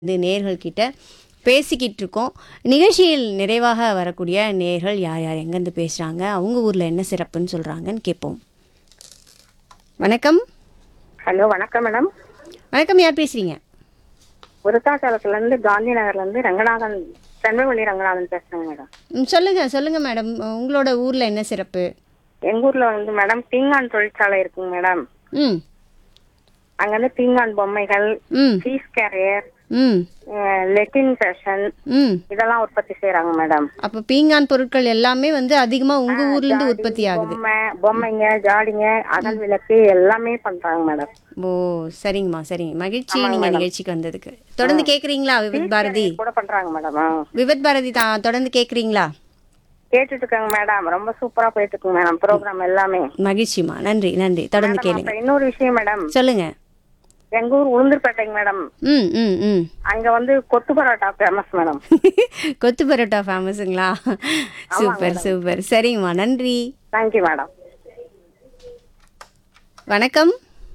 வந்து நேர்கள் கிட்ட பேசிக்கிட்டு இருக்கோம் நிகழ்ச்சியில் நிறைவாக வரக்கூடிய நேர்கள் யார் யார் எங்கேருந்து பேசுகிறாங்க அவங்க ஊரில் என்ன சிறப்புன்னு சொல்கிறாங்கன்னு கேட்போம் வணக்கம் ஹலோ வணக்கம் மேடம் வணக்கம் யார் பேசுகிறீங்க விருத்தாச்சலத்துல இருந்து காந்தி நகர்ல இருந்து ரங்கநாதன் சென்மவெளி ரங்கநாதன் பேசுறேங்க மேடம் ம், சொல்லுங்க சொல்லுங்க மேடம் உங்களோட ஊரில் என்ன சிறப்பு எங்க ஊர்ல வந்து மேடம் பீங்கான் தொழிற்சாலை இருக்குங்க மேடம் ம் அங்க வந்து பீங்கான் பொம்மைகள் ம் சீஸ் கேரியர் ம் லெட்டின் ஃபேஷன் ம் இதெல்லாம் உற்பத்தி செய்யறாங்க மேடம் அப்போ பீங்கான் பொருட்கள் எல்லாமே வந்து அதிகமாக உங்கள் ஊர்லேருந்து உற்பத்தி ஆகுது பொம்மை பொம்மைங்க ஜாடிங்க அகல் விளக்கு எல்லாமே பண்றாங்க மேடம் ஓ சரிங்கம்மா சரிங்க மகிழ்ச்சி நீங்கள் நிகழ்ச்சிக்கு வந்ததுக்கு தொடர்ந்து கேட்குறீங்களா விவித் பாரதி கூட பண்றாங்க மேடம் விவித் பாரதி தான் தொடர்ந்து கேட்குறீங்களா கேட்டுட்டு இருக்காங்க மேடம் ரொம்ப சூப்பரா போயிட்டு இருக்குங்க மேடம் ப்ரோக்ராம் எல்லாமே மகிழ்ச்சிம்மா நன்றி நன்றி தொடர்ந்து மேடம், கேளுங்க அப்புறம் இன்னொரு விஷயம் மேடம் சொல்லுங்க எங்க ஊர் உளுந்தூர்பேட்டைங்க மேடம் ம் ம் ம் அங்க வந்து கொத்து பரோட்டா ஃபேமஸ் மேடம் கொத்து பரோட்டா ஃபேமஸுங்களா சூப்பர் சூப்பர் சரிங்கம்மா நன்றி தேங்க்யூ மேடம் வணக்கம்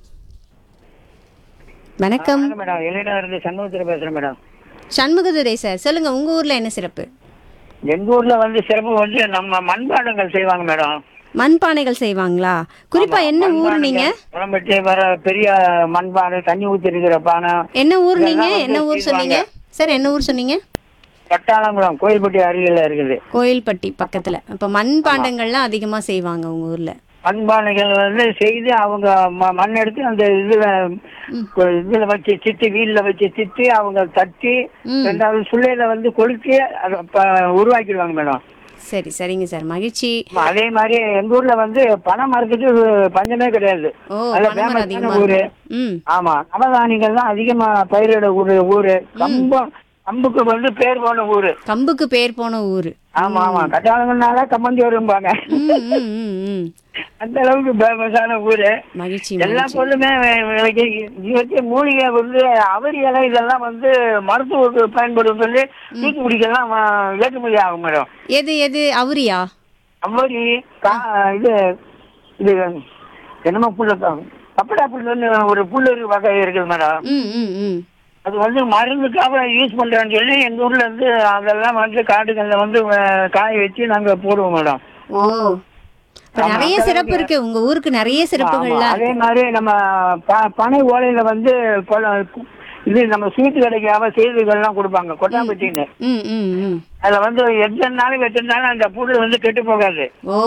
வணக்கம் வணக்கம் மேடம் எல்லையில இருந்து சண்முகத்தில் பேசுறேன் மேடம் சண்முகதுரை சார் சொல்லுங்க உங்க ஊர்ல என்ன சிறப்பு எங்க ஊர்ல வந்து சிறப்பு வந்து நம்ம மண்பாண்டங்கள் செய்வாங்க மேடம் மண்பானைகள் செய்வாங்களா குறிப்பா என்ன ஊர் நீங்க குழம்புட்டு வர பெரிய மண்பானை தண்ணி ஊத்தி இருக்கிற பானை என்ன ஊர் நீங்க இதெல்லாம் என்ன வந்து ஊர் சொன்னீங்க சார் என்ன ஊர் சொன்னீங்க பட்டாளங்குளம் கோயில்பட்டி அருகில இருக்குது கோயில்பட்டி பக்கத்துல அப்ப மண்பாண்டங்கள்லாம் அதிகமா செய்வாங்க உங்க ஊர்ல மண்பானைகள் வந்து செய்து அவங்க ம- மண் எடுத்து அந்த இதுல கொ- இதுல வச்சு சித்தி வீல்ல வச்சு சித்தி அவங்க தட்டி ம். ரெண்டாவது சுள்ளையில வந்து கொளுத்தி அதை ப- உருவாக்கிடுவாங்க மேடம் சரி சரிங்க சார் மகிழ்ச்சி அதே மாதிரி எங்க ஊர்ல வந்து பனை மரத்துக்கு பஞ்சமே கிடையாது ஓ அதுல பனைமரம் famous அதிகமா ஆன ஊரு இருக்கும். ம் ஆமா நவதானியங்கள் தான் அதிகமா பயிரிட ஊரு ஊரு கம்பம் கம்புக்கு வந்து பேர் போன ஊரு கம்புக்கு பேர் போன ஊரு ஆமா ஆமா கட்டாளங்கள்னால கம்பந்தி வரும்பாங்க ம் ம் ம் ம் அந்த அளவுக்கு ஃபேமஸான ஊரு மகிழ்ச்சி எல்லா மகிழ்ச்சி பொருளுமே வே- விலைக்கு இவற்றை மூலிகை வந்து அவரி இலை இதெல்லாம் வந்து மருத்துவத்துக்கு பயன்படும் சொல்லி தூக்கி குடிக்கலாம் ஏற்றுமதி ஆகும் மேடம் எது எது அவரியா அவரி கா- இது இது என்னமோ புல்லு கப்படா புல்லுன்னு ஒரு புல்லு வகை இருக்குது மேடம் ம் ம் ம் அது வந்து மருந்துக்காக யூஸ் பண்றேன்னு சொல்லி எங்க ஊர்ல இருந்து அதெல்லாம் வந்து காடுகள்ல வந்து அஹ், காய வச்சு நாங்க போடுவோம் மேடம் ஓ இப்ப நிறைய சிறப்பு இருக்கு உங்க ஊருக்கு நிறைய சிறப்புகள்லாம் அதே இருக்கு மாதிரி நம்ம ப- பனை ஓலையில வந்து கொல- இது நம்ம ஸ்வீட் கடைக்காக செய்திகள்லாம் கொடுப்பாங்க கொட்டாம்பட்டின்னு ம் ம் ம் அதுல வந்து எத்தனை நாள் வச்சிருந்தாலும் அந்த புல் வந்து கெட்டு போகாது ஓ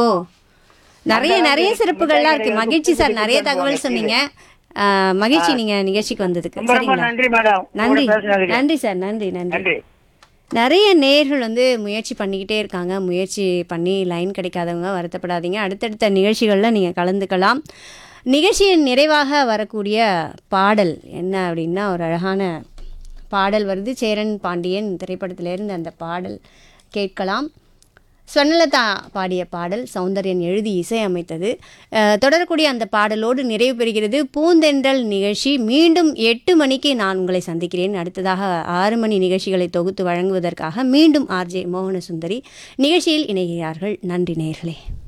நிறைய நிறைய சிறப்புகள்லாம் இருக்கு மகிழ்ச்சி சார் நிறைய தகவல் சொன்னீங்க ஆ, மகிழ்ச்சி நீங்க நிகழ்ச்சிக்கு வந்ததுக்கு ரொம்ப ரொம்ப சரிங்களா நன்றி மேடம் நன்றி உங்களோட பேசுனதுக்கு. நன்றி சார் நன்றி நன்றி நன்றி நிறைய நேர்கள் வந்து முயற்சி பண்ணிக்கிட்டே இருக்காங்க முயற்சி பண்ணி லைன் கிடைக்காதவங்க வருத்தப்படாதீங்க அடுத்தடுத்த நிகழ்ச்சிகளில் நீங்கள் கலந்துக்கலாம் நிகழ்ச்சியின் நிறைவாக வரக்கூடிய பாடல் என்ன அப்படின்னா ஒரு அழகான பாடல் வருது சேரன் பாண்டியன் திரைப்படத்திலிருந்து அந்த பாடல் கேட்கலாம் ஸ்வர்ணலதா பாடிய பாடல் சௌந்தர்யன் எழுதி இசையமைத்தது அஹ், தொடரக்கூடிய அந்த பாடலோடு நிறைவு பெறுகிறது பூந்தென்றல் நிகழ்ச்சி மீண்டும் எட்டு மணிக்கு நான் உங்களை சந்திக்கிறேன் அடுத்ததாக ஆறு மணி நிகழ்ச்சிகளை தொகுத்து வழங்குவதற்காக மீண்டும் ஆர்ஜே மோகன சுந்தரி நிகழ்ச்சியில் இணைகிறார்கள் நன்றி நேயர்களே